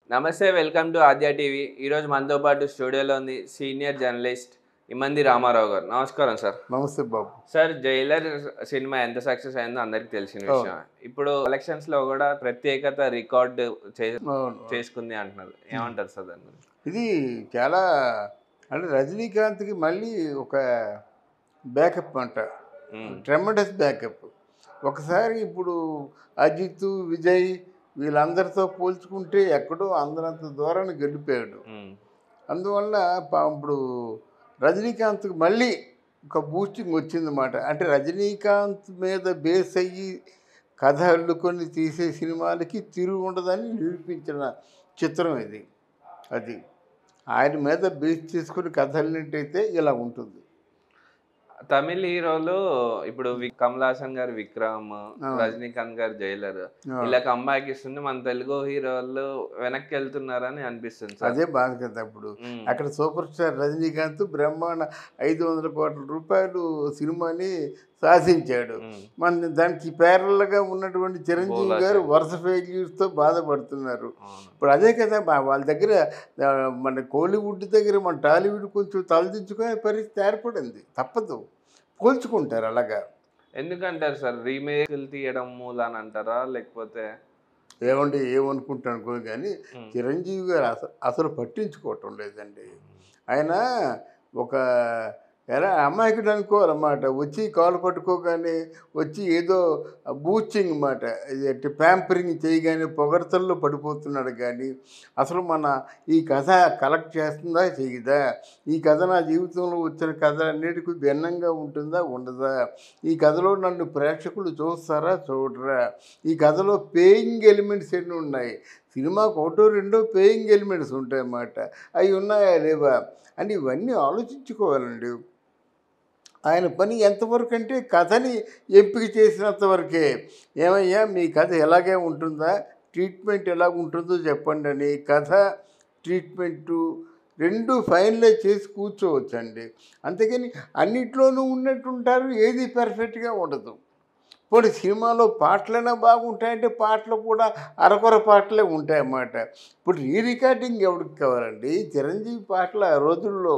నమస్తే welcome to Aadya TV ఈరోజు మనతో పాటు స్టూడియోలో ఉంది సీనియర్ జర్నలిస్ట్ ఇమంది రామారావు గారు నమస్కారం సార్ నమస్తే బాబు సార్ జైలర్ సినిమా ఎంత సక్సెస్ అయిందో అందరికి తెలిసిన విషయం ఇప్పుడు ఎలక్షన్స్ లో కూడా ప్రత్యేకత రికార్డ్ అవును. చేసుకుంది అంటున్నారు ఏమంటారు సార్ దాని గురించి ఇది చాలా అంటే రజనీకాంత్కి మళ్ళీ ఒక బ్యాకప్ అంట ఉమ్, ట్రెమండస్ బ్యాకప్ ఒకసారి ఇప్పుడు అజిత్ విజయ్ వీళ్ళందరితో పోల్చుకుంటే ఎక్కడో అందరంత దూరాన్ని గెలిపాడు ఉమ్, అందువల్ల పా- ఇప్పుడు రజనీకాంత్కి మళ్ళీ ఒక బూస్టింగ్ వచ్చిందన్నమాట అంటే రజనీకాంత్ మీద బేస్ అయ్యి కథ అల్లుకొని తీసే సినిమాలకి తిరుగు ఉండదని నిరూపించిన చిత్రం ఇది అది ఆయన మీద బేస్ చేసుకుని కథ అల్లినట్టయితే ఇలా ఉంటుంది తమిళ హీరోలు ఇప్పుడు వి- కమల్ హాసన్ గారు విక్రమ్ ఆ. రజనీకాంత్ గారు జైలర్ ఇలా కంబ్యాక్ ఇస్తుంది మన తెలుగు హీరోలు వెనక్కి వెళ్తున్నారని అనిపిస్తుంది సార్ అదే బాధ కదా అప్పుడు ఉమ్, అక్కడ సూపర్ స్టార్ రజనీకాంత్ బ్రహ్మాండ ఐదు వందల కోట్ల రూపాయలు సినిమాని సాధించాడు ఉమ్, మన దానికి ప్యారల్గా ఉన్నటువంటి చిరంజీవి బోలా గారు శంకర్. వరుస ఫెయిల్యూర్స్తో బాధపడుతున్నారు అవును. ఇప్పుడు అదే కదా మా- వాళ్ళ దగ్గర ఆ, మన కోలీవుడ్ దగ్గర మన టాలీవుడ్ కొంచెం తలదించుకునే పరిస్థితి ఏర్పడింది తప్పదు పోల్చుకుంటారు అలాగా ఎందుకంటారు సార్ రీమేక్ తీయడం మూలాన అంటారా లేకపోతే ఏమండి ఏమనుకుంటాను కో కానీ ఉమ్, చిరంజీవి గారు అసలు అసలు పట్టించుకోవటం లేదండి ఆయన ఒక ఎలా అమాయకుడు అనుకోవాలన్నమాట వచ్చి కాలు పట్టుకోగానే వచ్చి ఏదో బూచింగ్ మాట ఇది ప్యాంపరింగ్ చేయగానే పొగడతల్లో పడిపోతున్నాడు కానీ అసలు మన ఈ కథ కలెక్ట్ చేస్తుందా చేయదా ఈ కథ నా జీవితంలో వచ్చిన కథ అన్నిటికీ భిన్నంగా ఉంటుందా ఉండదా ఈ కథలో నన్ను ప్రేక్షకులు చూస్తారా చూడరా ఈ కథలో పేయింగ్ ఎలిమెంట్స్ ఎన్ని ఉన్నాయి సినిమాకు ఒకటో రెండో పేయింగ్ ఎలిమెంట్స్ ఉంటాయన్నమాట అవి ఉన్నాయా లేవా అని ఇవన్నీ ఆలోచించుకోవాలండి ఆయన పని ఎంతవరకు అంటే కథని ఎంపిక చేసినంత వరకే ఏమయ్యా మీ కథ ఎలాగే ఉంటుందా ట్రీట్మెంట్ ఎలా ఉంటుందో చెప్పండి అని కథ ట్రీట్మెంటు రెండు ఫైనలైజ్ చేసి కూర్చోవచ్చండి అంతేగాని అన్నిట్లోనూ ఉన్నట్టుంటారు ఏది పర్ఫెక్ట్గా ఉండదు ఇప్పుడు సినిమాలో పాటలైనా బాగుంటాయంటే పాటలు కూడా అరకొర పాటలే ఉంటాయన్నమాట ఇప్పుడు రీ రికార్డింగ్ ఎవరికి కావాలండి చిరంజీవి పాటలు ఆ రోజుల్లో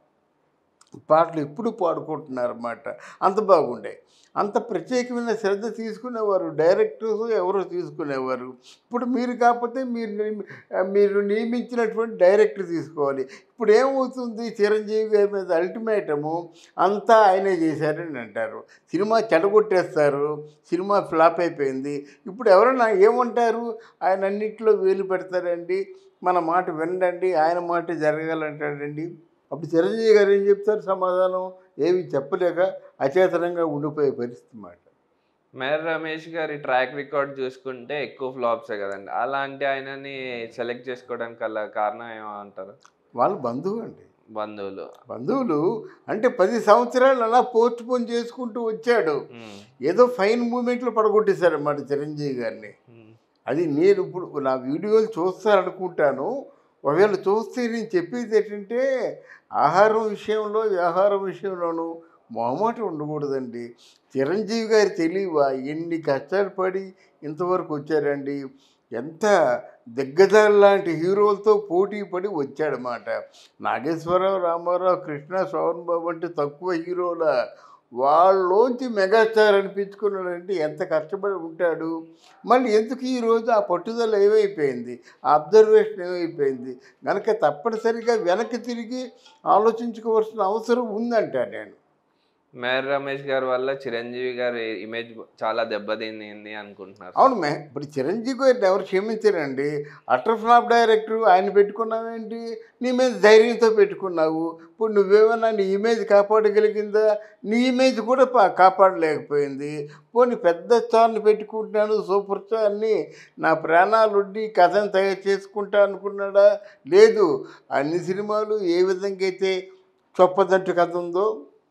పాటలు ఎప్పుడు పాడుకుంటున్నారన్నమాట అంత బాగుండే అంత ప్రత్యేకమైన శ్రద్ధ తీసుకునేవారు డైరెక్టర్స్ ఎవరో తీసుకునేవారు ఇప్పుడు మీరు కాకపోతే మీరు నియమి- మీరు నియమించినటువంటి డైరెక్టర్ తీసుకోవాలి ఇప్పుడు ఏమవుతుంది చిరంజీవి గారి మీద అల్టిమేటము అంతా ఆయనే చేశారని అంటారు సినిమా చెడగొట్టేస్తారు సినిమా ఫ్లాప్ అయిపోయింది ఇప్పుడు ఎవరైనా ఏమంటారు ఆయన అన్నింటిలో వేలు పెడతారండి మన మాట వినండి ఆయన మాట జరగాలంటాడండి అప్పుడు చిరంజీవి గారు ఏం చెప్తారు సమాధానం ఏమి చెప్పలేక అచేతనంగా ఉండిపోయే పరిస్థితి మాట మేర్ రమేష్ గారి ట్రాక్ రికార్డ్ చూసుకుంటే ఎక్కువ ఫ్లాప్సే కదండి అలాంటి ఆయనని సెలెక్ట్ చేసుకోవడానికి అలా కారణం ఏమంటారు వాళ్ళ బంధువు అండి బంధువులు బంధువులు అంటే పది సంవత్సరాలు అలా పోస్ట్ పోన్ చేసుకుంటూ వచ్చాడు ఉమ్, ఏదో ఫైన్ మూమెంట్లో పడగొట్టేశారన్నమాట చిరంజీవి గారిని ఉమ్, అది నేను ఇప్పుడు నా వీడియోలు చూస్తారనుకుంటాను ఒకవేళ చూస్తే నేను చెప్పేది ఏంటంటే ఆహారం విషయంలో వ్యవహారం విషయంలోనూ మొహమాట ఉండకూడదండి చిరంజీవి గారి తెలియవా ఎన్ని కష్టాలు పడి ఇంతవరకు వచ్చారండి ఎంత దిగ్గజాలు లాంటి హీరోలతో పోటీ పడి వచ్చాడనమాట నాగేశ్వరరావు రామారావు కృష్ణ శోభన్ బాబు అంటే తక్కువ హీరోల వాళ్ళలోంచి మెగాస్టార్ అనిపించుకున్నాడంటే ఎంత కష్టపడి ఉంటాడు మళ్ళీ ఎందుకు ఈరోజు ఆ పట్టుదల ఏమైపోయింది ఆ అబ్జర్వేషన్ ఏమైపోయింది కనుక తప్పనిసరిగా వెనక్కి తిరిగి ఆలోచించుకోవాల్సిన అవసరం ఉందంట నేను మేర్ రమేష్ గారి వల్ల చిరంజీవి గారి ఇమేజ్ చాలా దెబ్బతింది అనుకుంటున్నారు అవును మే ఇప్పుడు చిరంజీవి గారిని ఎవరు క్షమించారండి అటర్ ఫ్లాప్ డైరెక్టర్ ఆయన పెట్టుకున్నావేంటి నీ మీద ధైర్యంతో పెట్టుకున్నావు ఇప్పుడు నువ్వేమన్నా నీ ఇమేజ్ కాపాడగలిగిందా నీ ఇమేజ్ కూడా పా కాపాడలేకపోయింది పోనీ పెద్ద స్టార్ని పెట్టుకుంటున్నాను సూపర్ స్టార్ని నా ప్రాణాలుండి కథను తయారు చేసుకుంటా అనుకున్నాడా లేదు అన్ని సినిమాలు ఏ విధంగా అయితే చొప్పదంటు కథ ఉందో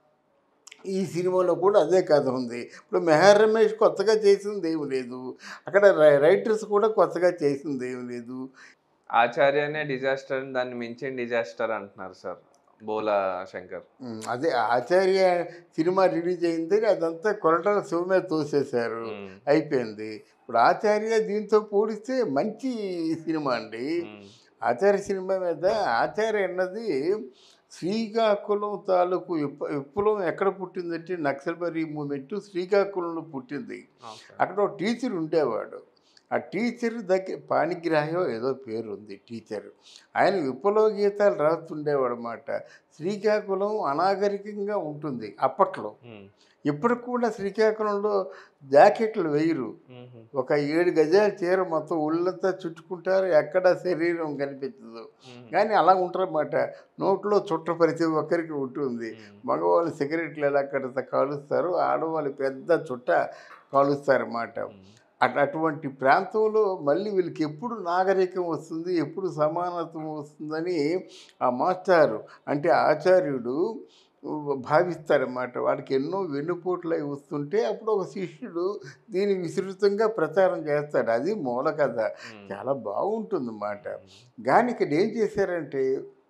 ఈ సినిమాలో కూడా అదే కథ ఉంది ఇప్పుడు మెహర్ రమేష్ కొత్తగా చేసింది ఏమి లేదు అక్కడ రై- రైటర్స్ కూడా కొత్తగా చేసింది ఏమి లేదు ఆచార్యనే డిజాస్టర్ అని దాన్ని మించిన డిజాస్టర్ అంటున్నారు సార్ బోలా శంకర్ ఉమ్, అదే ఆచార్య సినిమా రిలీజ్ అయింది అదంతా కొరటాల శివ మీద తోసేశారు ఉమ్, అయిపోయింది ఇప్పుడు ఆచార్య దీంతో పోలిస్తే మంచి సినిమా అండి ఉమ్, ఆచార్య సినిమా మీద ఆచార్య అన్నది శ్రీకాకుళం తాలూకు విప్ విప్లవం ఎక్కడ పుట్టిందంటే నక్సల్బరీ మూమెంట్ శ్రీకాకుళంలో పుట్టింది ఓకే. అక్కడ ఒక టీచర్ ఉండేవాడు ఆ టీచర్ దగ్గర పాణిగ్రాహ్యం ఏదో పేరు ఉంది టీచర్ ఆయన విప్లవ గీతాలు రాస్తుండేవాడు అన్నమాట శ్రీకాకుళం అనాగరికంగా ఉంటుంది అప్పట్లో ఉమ్, ఇప్పటికి కూడా శ్రీకాకుళంలో జాకెట్లు వేయరు ఉమ్, ఒక ఏడు గజాల చీర మొత్తం ఒళ్ళంతా చుట్టుకుంటారు ఎక్కడ శరీరం కనిపించదు ఉమ్, కానీ అలా ఉంటారన్నమాట నోట్లో చుట్ట ప్రతి ఒక్కరికి ఉంటుంది ఉమ్, మగవాళ్ళు సిగరెట్లు ఎలా కడతా కాలుస్తారు ఆడవాళ్ళు పెద్ద చుట్ట కాలుస్తారన్నమాట ఉమ్, అట్ అటువంటి ప్రాంతంలో మళ్ళీ వీళ్ళకి ఎప్పుడు నాగరికం వస్తుంది ఎప్పుడు సమానత్వం వస్తుందని ఆ మాస్టారు అంటే ఆచార్యుడు భావిస్తారన్నమాట వాడికి ఎన్నో వెన్నుపోట్లు అవి వస్తుంటే అప్పుడు ఒక శిష్యుడు దీన్ని విస్తృతంగా ప్రచారం చేస్తాడు అది మూల కథ ఉమ్, చాలా బాగుంటుందన్నమాట కానీ ఇక్కడ ఏం చేశారంటే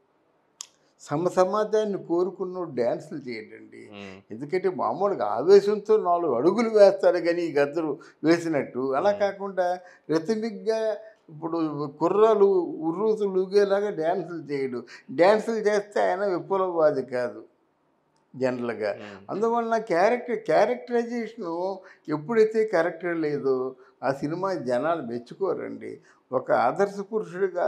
సమ సమాజాన్ని కోరుకున్న డ్యాన్సులు చేయడండి ఉమ్, ఎందుకంటే మామూలుగా ఆవేశంతో నాలుగు అడుగులు వేస్తాడు కానీ ఈ గద్దరు వేసినట్టు అలా కాకుండా రిథమిక్గా ఇప్పుడు కుర్రాలు ఉర్రూతులు ఊగేలాగా డ్యాన్సులు చేయడు డ్యాన్సులు చేస్తే ఆయన విప్లవవాది కాదు జనరల్గా ఉమ్, అందువలన క్యారెక్టర్ క్యారెక్టరైజేషను ఎప్పుడైతే కరెక్టర్ లేదో ఆ సినిమా జనాలు మెచ్చుకోరండి ఒక ఆదర్శ పురుషుడిగా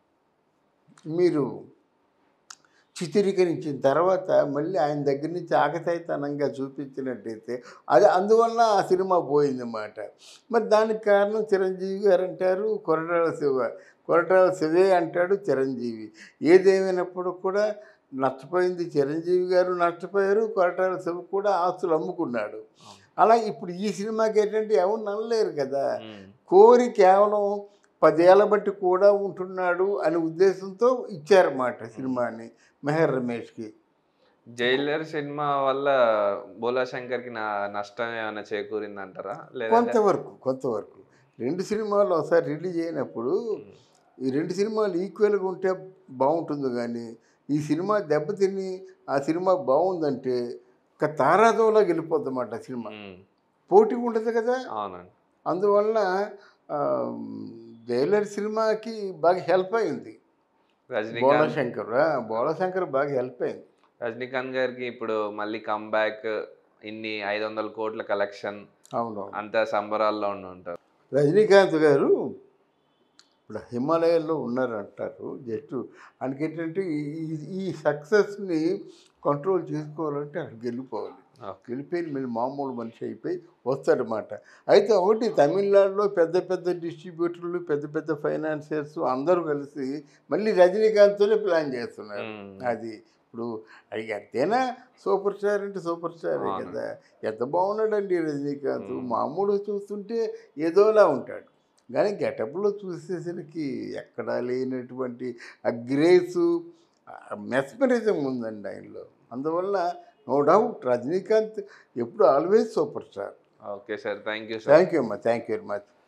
మీరు చిత్రీకరించిన తర్వాత మళ్ళీ ఆయన దగ్గర నుంచి ఆకతాయితనంగా చూపించినట్టయితే అది అందువల్ల ఆ సినిమా పోయిందన్నమాట మరి దానికి కారణం చిరంజీవి గారు అంటారు కొరటాల శివ కొరటాల శివే అంటాడు చిరంజీవి ఏదేమైనప్పుడు కూడా నష్టపోయింది చిరంజీవి గారు నష్టపోయారు కొరటాల శివ కూడా ఆస్తులు అమ్ముకున్నాడు అలా ఇప్పుడు ఈ సినిమాకి ఏంటంటే ఎవరు నమ్మలేరు కదా ఉమ్, కోరి కేవలం పదేళ్ల బట్టి కూడా ఉంటున్నాడు అనే ఉద్దేశంతో ఇచ్చారన్నమాట సినిమాని మెహర్ రమేష్కి జైలర్ సినిమా వల్ల బోలా శంకర్ కి నా నష్టం ఏమైనా చేకూరింది అంటారా లేదా కొంతవరకు కొంతవరకు రెండు సినిమాలు ఒకసారి రిలీజ్ అయినప్పుడు ఈ రెండు సినిమాలు ఈక్వల్గా ఉంటే బాగుంటుంది కానీ ఈ సినిమా దెబ్బతిని ఆ సినిమా బాగుందంటే ఒక తారాదోలా వెళ్ళిపోద్ది అన్నమాట సినిమా పోటీ ఉండదు కదా అవునండి అందువల్ల ఆ, జైలర్ సినిమాకి బాగా హెల్ప్ అయింది రజనీకాంత్ బోళశంకర్ ఆ, బోళశంకర్ బాగా హెల్ప్ అయింది రజనీకాంత్ గారికి ఇప్పుడు మళ్ళీ కమ్బ్యాక్ ఇన్ని ఐదు వందల కోట్ల కలెక్షన్ అవును అంత సంబరాల్లో ఉండి ఉంటారు రజనీకాంత్ గారు ఇప్పుడు హిమాలయాల్లో ఉన్నారంటారు జస్ట్ ఆయనకేంటంటే ఈ ఈ సక్సెస్ని కంట్రోల్ చేసుకోవాలంటే అక్కడికి వెళ్ళిపోవాలి ఓకే. వెళ్ళిపోయి మళ్ళీ మామూలు మనిషి అయిపోయి వస్తాడనమాట అయితే ఒకటి తమిళనాడులో పెద్ద పెద్ద డిస్ట్రిబ్యూటర్లు పెద్ద పెద్ద ఫైనాన్షియర్స్ అందరూ కలిసి మళ్ళీ రజనీకాంత్తోనే ప్లాన్ చేస్తున్నారు మ్మ్. అది ఇప్పుడు అది ఎంతైనా సూపర్ స్టార్ అంటే సూపర్ స్టారే అవును. కదా ఎంత బాగున్నాడండి రజనీకాంత్ మ్మ్. మామూలు చూస్తుంటే ఏదోలా ఉంటాడు కానీ గెటప్లో చూసేసరికి ఎక్కడా లేనటువంటి ఆ గ్రేసు మెస్మరిజం ఉందండి ఆయనలో అందువల్ల నో డౌట్ రజనీకాంత్ ఎప్పుడు always super star okay sir thank you sir thank you అమ్మా థ్యాంక్ యూ వెరీ మచ్